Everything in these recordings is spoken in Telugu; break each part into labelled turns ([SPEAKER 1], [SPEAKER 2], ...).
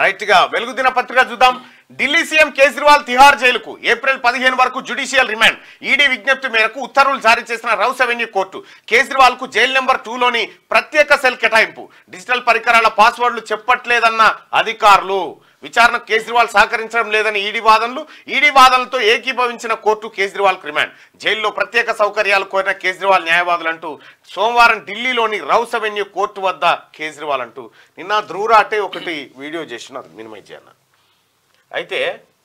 [SPEAKER 1] రైట్ గా వెలుగు దినపత్రిక చూద్దాం ఢిల్లీ సీఎం కేజ్రీవాల్ తిహార్ జైలుకు ఏప్రిల్ పదిహేను వరకు జ్యుడిషియల్ రిమాండ్ ఈడీ విజ్ఞప్తి మేరకు ఉత్తర్వులు జారీ చేసిన రౌస్ అవెన్యూ కోర్టు కేజ్రీవాల్ కు జైలు నెంబర్ టూలోని ప్రత్యేక సెల్ కేటాయింపు డిజిటల్ పరికరాల పాస్వర్డ్లు చెప్పట్లేదన్న అధికారులు విచారణ కేజ్రీవాల్ సహకరించడం లేదని ఈడీ వాదనలు ఈడీ వాదనలతో ఏకీభవించిన కోర్టు కేజ్రీవాల్ రిమాండ్ జైల్లో ప్రత్యేక సౌకర్యాలు కోరిన కేజ్రీవాల్ న్యాయవాదులు అంటూ సోమవారం ఢిల్లీలోని రౌస్ అవెన్యూ కోర్టు వద్ద కేజ్రీవాల్ అంటూ నిన్న ధ్రువరాటే ఒకటి వీడియో చేసినారు మినిమైజ్ చేయన్న అయితే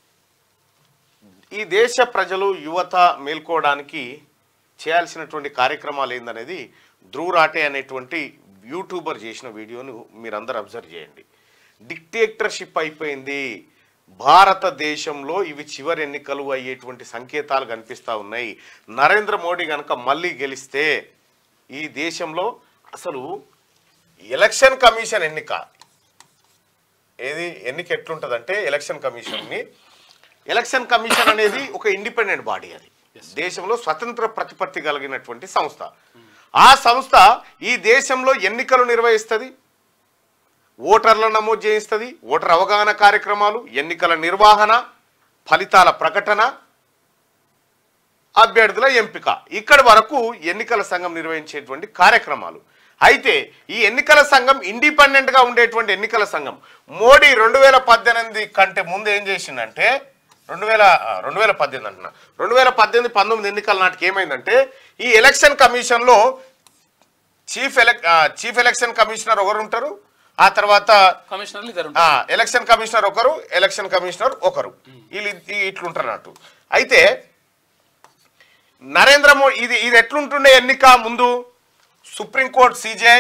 [SPEAKER 1] ఈ దేశ ప్రజలు యువత మేల్కోవడానికి చేయాల్సినటువంటి కార్యక్రమాలు ఏందనేది ధ్రువరాటే అనేటువంటి యూట్యూబర్ చేసిన వీడియోను మీరందరూ అబ్జర్వ్ చేయండి డిక్టేటర్షిప్ అయిపోయింది భారతదేశంలో ఇవి చివరి ఎన్నికలు అయ్యేటువంటి సంకేతాలు కనిపిస్తూ ఉన్నాయి నరేంద్ర మోడీ కనుక మళ్ళీ గెలిస్తే ఈ దేశంలో అసలు ఎలక్షన్ కమిషన్ ఎన్నిక ఏది ఎన్నిక ఎట్లుంటుందంటే ఎలక్షన్ కమిషన్ని ఎలక్షన్ కమిషన్ అనేది ఒక ఇండిపెండెంట్ బాడీ అది దేశంలో స్వతంత్ర ప్రతిపత్తి కలిగినటువంటి సంస్థ ఆ సంస్థ ఈ దేశంలో ఎన్నికలు నిర్వహిస్తుంది ఓటర్లను నమోదు చేయిస్తుంది ఓటర్ అవగాహన కార్యక్రమాలు ఎన్నికల నిర్వహణ ఫలితాల ప్రకటన అభ్యర్థుల ఎంపిక ఇక్కడి వరకు ఎన్నికల సంఘం నిర్వహించేటువంటి కార్యక్రమాలు అయితే ఈ ఎన్నికల సంఘం ఇండిపెండెంట్ గా ఉండేటువంటి ఎన్నికల సంఘం మోడీ రెండు వేల పద్దెనిమిది కంటే ముందు ఏం చేసిందంటే రెండు వేల రెండు వేల పద్దెనిమిది అంటున్నా రెండు వేల పద్దెనిమిది పంతొమ్మిది ఎన్నికల నాటికి ఏమైందంటే ఈ ఎలక్షన్ కమిషన్లో చీఫ్ ఎలక్ చీఫ్ ఎలక్షన్ కమిషనర్ ఒకరు ఉంటారు ఆ తర్వాత
[SPEAKER 2] కమిషనర్లు ఇద్దరు
[SPEAKER 1] ఆ, ఎలక్షన్ కమిషనర్ ఒకరు ఎలక్షన్ కమిషనర్ ఒకరు వీళ్ళు ఇ- ఇట్లుంటారు అన్నట్టు అయితే నరేంద్ర మోడీ ఇది ఇది ఎట్లుంటుండే ఎన్నిక ముందు supreme court CJI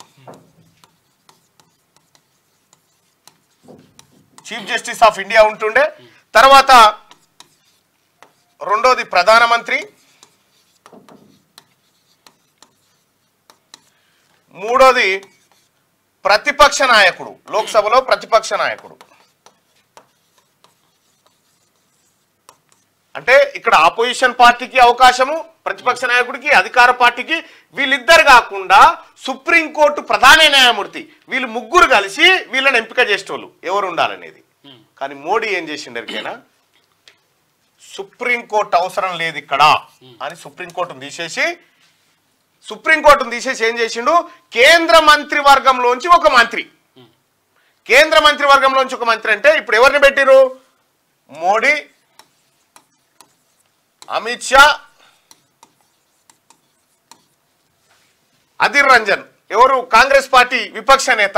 [SPEAKER 1] chief justice of India ఉంటుండే తర్వాత రెండోది ప్రధానమంత్రి మూడోది ప్రతిపక్ష నాయకుడు లోక్సభలో ప్రతిపక్ష నాయకుడు అంటే ఇక్కడ ఆపోజిషన్ పార్టీకి అవకాశము ప్రతిపక్ష నాయకుడికి అధికార పార్టీకి వీళ్ళిద్దరు కాకుండా సుప్రీంకోర్టు ప్రధాన న్యాయమూర్తి వీళ్ళు ముగ్గురు కలిసి వీళ్ళని ఎంపిక చేసేటోళ్ళు ఎవరు ఉండాలనేది కానీ మోడీ ఏం చేసిండు ఎరికైనా సుప్రీంకోర్టు అవసరం లేదు ఇక్కడ అని సుప్రీంకోర్టును తీసేసి సుప్రీంకోర్టును తీసేసి ఏం చేసిండు కేంద్ర మంత్రివర్గంలోంచి ఒక మంత్రి కేంద్ర మంత్రివర్గంలోంచి ఒక మంత్రి అంటే ఇప్పుడు ఎవరిని పెట్టిరు మోడీ అమిత్ షా అధీర్ రంజన్ ఎవరు కాంగ్రెస్ పార్టీ విపక్ష నేత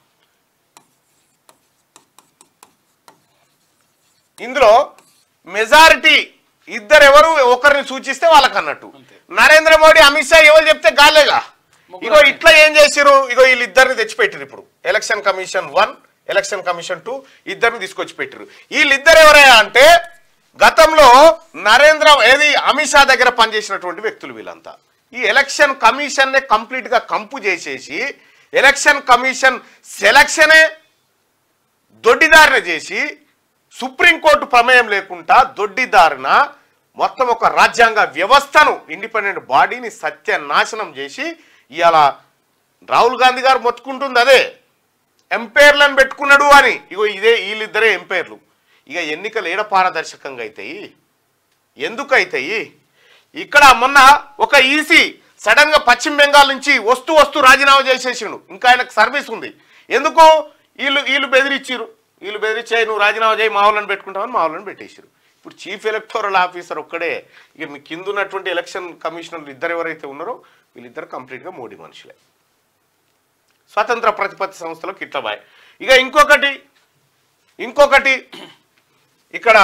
[SPEAKER 1] ఇందులో మెజారిటీ ఇద్దరు ఎవరు ఒకరిని సూచిస్తే వాళ్ళకి అన్నట్టు నరేంద్ర మోడీ అమిత్ షా ఎవరు చెప్తే గాలేగా ఇగో ఇట్లా ఏం చేసిరు ఇగో వీళ్ళిద్దరిని తెచ్చిపెట్టిరు ఇప్పుడు election commission one election commission two ఇద్దరిని తీసుకొచ్చి పెట్టిరు వీళ్ళిద్దరు ఎవరయ్యా అంటే గతంలో నరేంద్ర ఏది అమిత్ షా దగ్గర పనిచేసినటువంటి వ్యక్తులు వీళ్ళంతా ఈ ఎలక్షన్ కమిషన్ నే కంప్లీట్ గా కంపు చేసేసి ఎలక్షన్ కమిషన్ సెలక్షనే దొడ్డిదారిన చేసి సుప్రీంకోర్టు ప్రమేయం లేకుండా దొడ్డిదారిన మొత్తం ఒక రాజ్యాంగ వ్యవస్థను ఇండిపెండెంట్ బాడీని సత్యనాశనం చేసి ఇవాళ రాహుల్ గాంధీ గారు మొత్తుకుంటుంది అదే ఎంపైర్లను పెట్టుకున్నాడు అని ఇగో ఇదే వీళ్ళిద్దరే ఎంపైర్లు ఇక ఎన్నికలు ఏడ పారదర్శకంగా అవుతాయి ఎందుకు అవుతాయి ఇక్కడ మొన్న ఒక ఈసీ సడన్ గా పశ్చిమ బెంగాల్ నుంచి వస్తూ వస్తూ రాజీనామా చేసేసిండు ఇంకా ఆయనకు సర్వీస్ ఉంది ఎందుకు వీళ్ళు వీళ్ళు బెదిరించారు వీళ్ళు బెదిరించాయి నువ్వు రాజీనామా చేయి మా వాళ్ళని పెట్టుకుంటామని మా వాళ్ళని పెట్టేసారు ఇప్పుడు చీఫ్ ఎలక్టోరల్ ఆఫీసర్ ఒక్కడే ఇక మీ కింద ఉన్నటువంటి ఎలక్షన్ కమిషనర్లు ఇద్దరు ఎవరైతే ఉన్నారో వీళ్ళిద్దరు కంప్లీట్గా మోడీ మనుషులే స్వతంత్ర ప్రతిపత్తి సంస్థలో కిట్లబాయ్ ఇక ఇంకొకటి ఇంకొకటి ఇక్కడ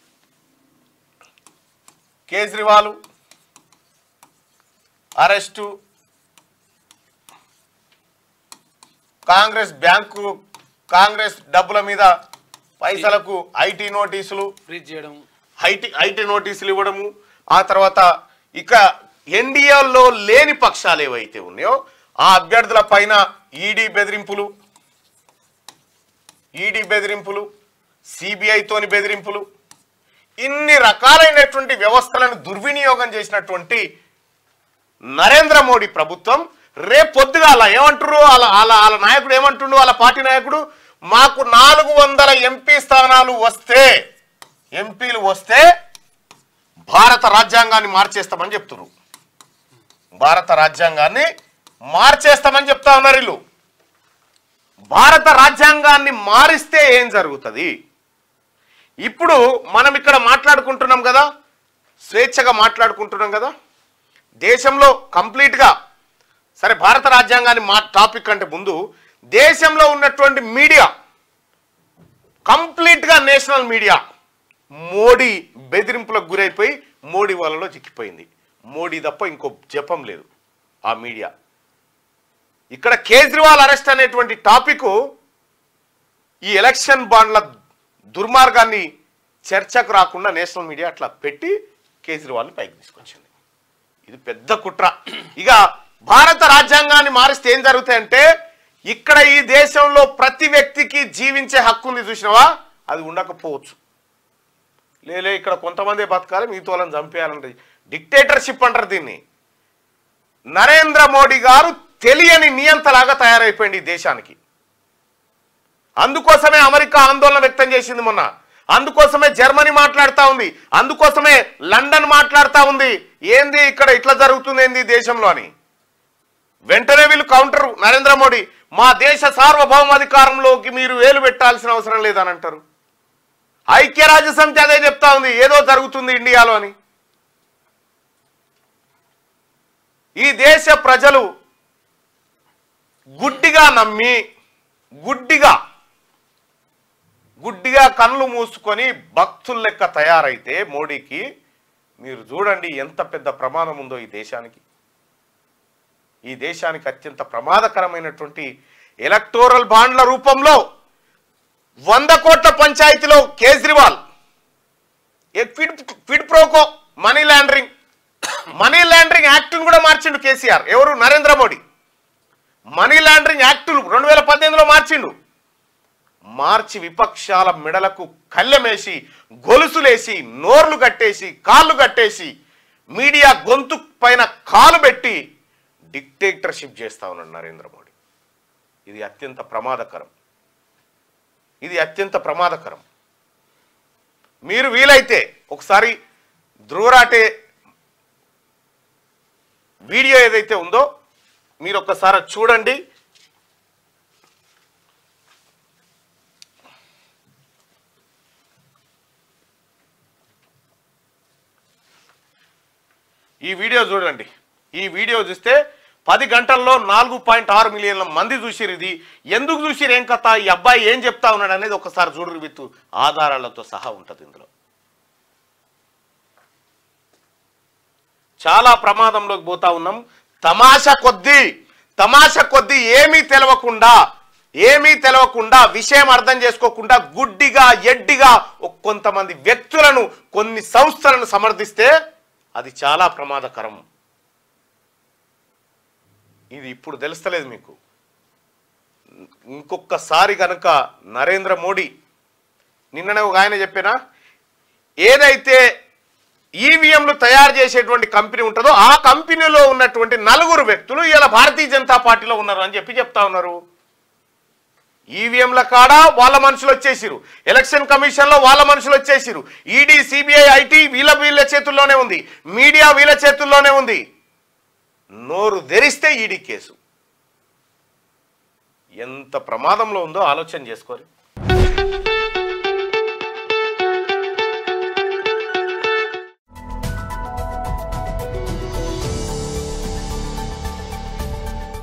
[SPEAKER 1] కేజ్రీవాల్ అరెస్టు కాంగ్రెస్ బ్యాంకు కాంగ్రెస్ డబ్బుల మీద పైసలకు ఐటీ నోటీసులు
[SPEAKER 2] ఫ్రీజ్ చేయడం
[SPEAKER 1] ఐటీ ఐటీ నోటీసులు ఇవ్వడము ఆ తర్వాత ఇక ఎన్డీఏలో లేని పక్షాలు ఏవైతే ఉన్నాయో ఆ అభ్యర్థుల పైన ఈడీ బెదిరింపులు ఈడీ బెదిరింపులు సిబిఐతోని బెదిరింపులు ఇన్ని రకాలైనటువంటి వ్యవస్థలను దుర్వినియోగం చేసినటువంటి నరేంద్ర మోడీ ప్రభుత్వం రేపు పొద్దుగాల ఏమంటారు వాళ్ళ వాళ్ళ వాళ్ళ నాయకుడు ఏమంటుండు వాళ్ళ పార్టీ నాయకుడు మాకు నాలుగు వందల ఎంపీ స్థానాలు వస్తే ఎంపీలు వస్తే భారత రాజ్యాంగాన్ని మార్చేస్తామని చెప్తున్నారు భారత రాజ్యాంగాన్ని మార్చేస్తామని చెప్తా ఉన్నారు వీళ్ళు భారత రాజ్యాంగాన్ని మారిస్తే ఏం జరుగుతుంది ఇప్పుడు మనం ఇక్కడ మాట్లాడుకుంటున్నాం కదా స్వేచ్ఛగా మాట్లాడుకుంటున్నాం కదా దేశంలో కంప్లీట్గా సరే భారత రాజ్యాంగాన్ని మా టాపిక్ అంటే ముందు దేశంలో ఉన్నటువంటి మీడియా కంప్లీట్గా నేషనల్ మీడియా మోడీ బెదిరింపులకు గురైపోయి మోడీ వలలో చిక్కిపోయింది మోడీ తప్ప ఇంకో జపం లేదు ఆ మీడియా ఇక్కడ కేజ్రీవాల్ అరెస్ట్ అనేటువంటి టాపిక్ ఈ ఎలక్షన్ బాండ్ల దుర్మార్గాన్ని చర్చకు రాకుండా నేషనల్ మీడియా అట్లా పెట్టి కేజ్రీవాల్ని పైకి తీసుకొచ్చింది ఇది పెద్ద కుట్ర ఇక భారత రాజ్యాంగాన్ని మారిస్తే ఏం జరుగుతాయంటే ఇక్కడ ఈ దేశంలో ప్రతి వ్యక్తికి జీవించే హక్కు ఉంది చూసినావా అది ఉండకపోవచ్చు లేలే ఇక్కడ కొంతమంది బతకాలి మిగతా వాళ్ళని చంపేయాలంటే డిక్టేటర్షిప్ అంటారు దీన్ని నరేంద్ర మోడీ గారు తెలియని నియంతలాగా తయారైపోయింది ఈ దేశానికి అందుకోసమే అమెరికా ఆందోళన వ్యక్తం చేసింది మొన్న అందుకోసమే జర్మనీ మాట్లాడుతా ఉంది అందుకోసమే లండన్ మాట్లాడుతా ఉంది ఏంది ఇక్కడ ఇట్లా జరుగుతుంది ఏంది ఈ దేశంలో అని వెంటనే వీళ్ళు కౌంటర్ నరేంద్ర మోడీ మా దేశ సార్వభౌమాధికారంలోకి మీరు వేలు పెట్టాల్సిన అవసరం లేదని అంటారు ఐక్యరాజ్య సమితి అదే చెప్తా ఉంది ఏదో జరుగుతుంది ఇండియాలో అని ఈ దేశ ప్రజలు గుడ్డిగా నమ్మి గుడ్డిగా గుడ్డిగా కళ్ళు మూసుకొని భక్తుల లెక్క తయారైతే మోడీకి మీరు చూడండి ఎంత పెద్ద ప్రమాదం ఉందో ఈ దేశానికి ఈ దేశానికి అత్యంత ప్రమాదకరమైనటువంటి ఎలక్టోరల్ బాండ్ల రూపంలో వంద కోట్ల పంచాయతీలో Kejriwal a quid quid pro quo money laundering money laundering యాక్ట్ను కూడా మార్చిండు కేసీఆర్ ఎవరు నరేంద్ర మోడీ మనీ లాండరింగ్ యాక్టులు రెండు వేల పద్దెనిమిదిలో మార్చిండు మార్చి విపక్షాల మెడలకు కళ్ళెమేసి గొలుసులేసి నోర్లు కట్టేసి కాళ్ళు కట్టేసి మీడియా గొంతు పైన కాలు పెట్టి డిక్టేటర్షిప్ చేస్తా ఉన్నాడు నరేంద్ర మోడీ ఇది అత్యంత ప్రమాదకరం ఇది అత్యంత ప్రమాదకరం మీరు వీలైతే ఒకసారి ధ్రువరాటే వీడియో ఏదైతే ఉందో మీరు ఒక్కసారి అది చూడండి ఈ వీడియో చూడండి ఈ వీడియో చూస్తే పది గంటల్లో నాలుగు పాయింట్ ఆరు మిలియన్ల మంది చూసిరు ఇది ఎందుకు చూసిరు ఏం కథ ఈ అబ్బాయి ఏం చెప్తా ఉన్నాడు అనేది ఒకసారి చూడరు విత్ ఆధారాలతో సహా ఉంటుంది ఇందులో చాలా ప్రమాదంలోకి పోతా ఉన్నాం తమాషా కొద్దీ తమాషా కొద్దీ ఏమీ తెలవకుండా ఏమీ తెలవకుండా విషయం అర్థం చేసుకోకుండా గుడ్డిగా ఎడ్డిగా ఒక కొంతమంది వ్యక్తులను కొన్ని సంస్థలను సమర్థిస్తే అది చాలా ప్రమాదకరం ఇది ఇప్పుడు తెలుస్తలేదు మీకు ఇంకొకసారి కనుక నరేంద్ర మోడీ నిన్ననే ఒక ఆయన చెప్పినా ఏదైతే ఈవీఎంలు తయారు చేసేటువంటి కంపెనీ ఉంటుందో ఆ కంపెనీలో ఉన్నటువంటి నలుగురు వ్యక్తులు ఇలా భారతీయ జనతా పార్టీలో ఉన్నారు అని చెప్పి చెప్తా ఉన్నారు ఈవీఎంల కాడ వాళ్ళ మనుషులు వచ్చేసిరు ఎలక్షన్ కమిషన్ లో వాళ్ళ మనుషులు వచ్చేసిరు ఈడీ సిబిఐ ఐటీ వీళ్ళ వీళ్ళ చేతుల్లోనే ఉంది మీడియా వీళ్ళ చేతుల్లోనే ఉంది నోరు తెరిస్తే ఈడీ కేసు ఎంత ప్రమాదంలో ఉందో ఆలోచన చేసుకోరు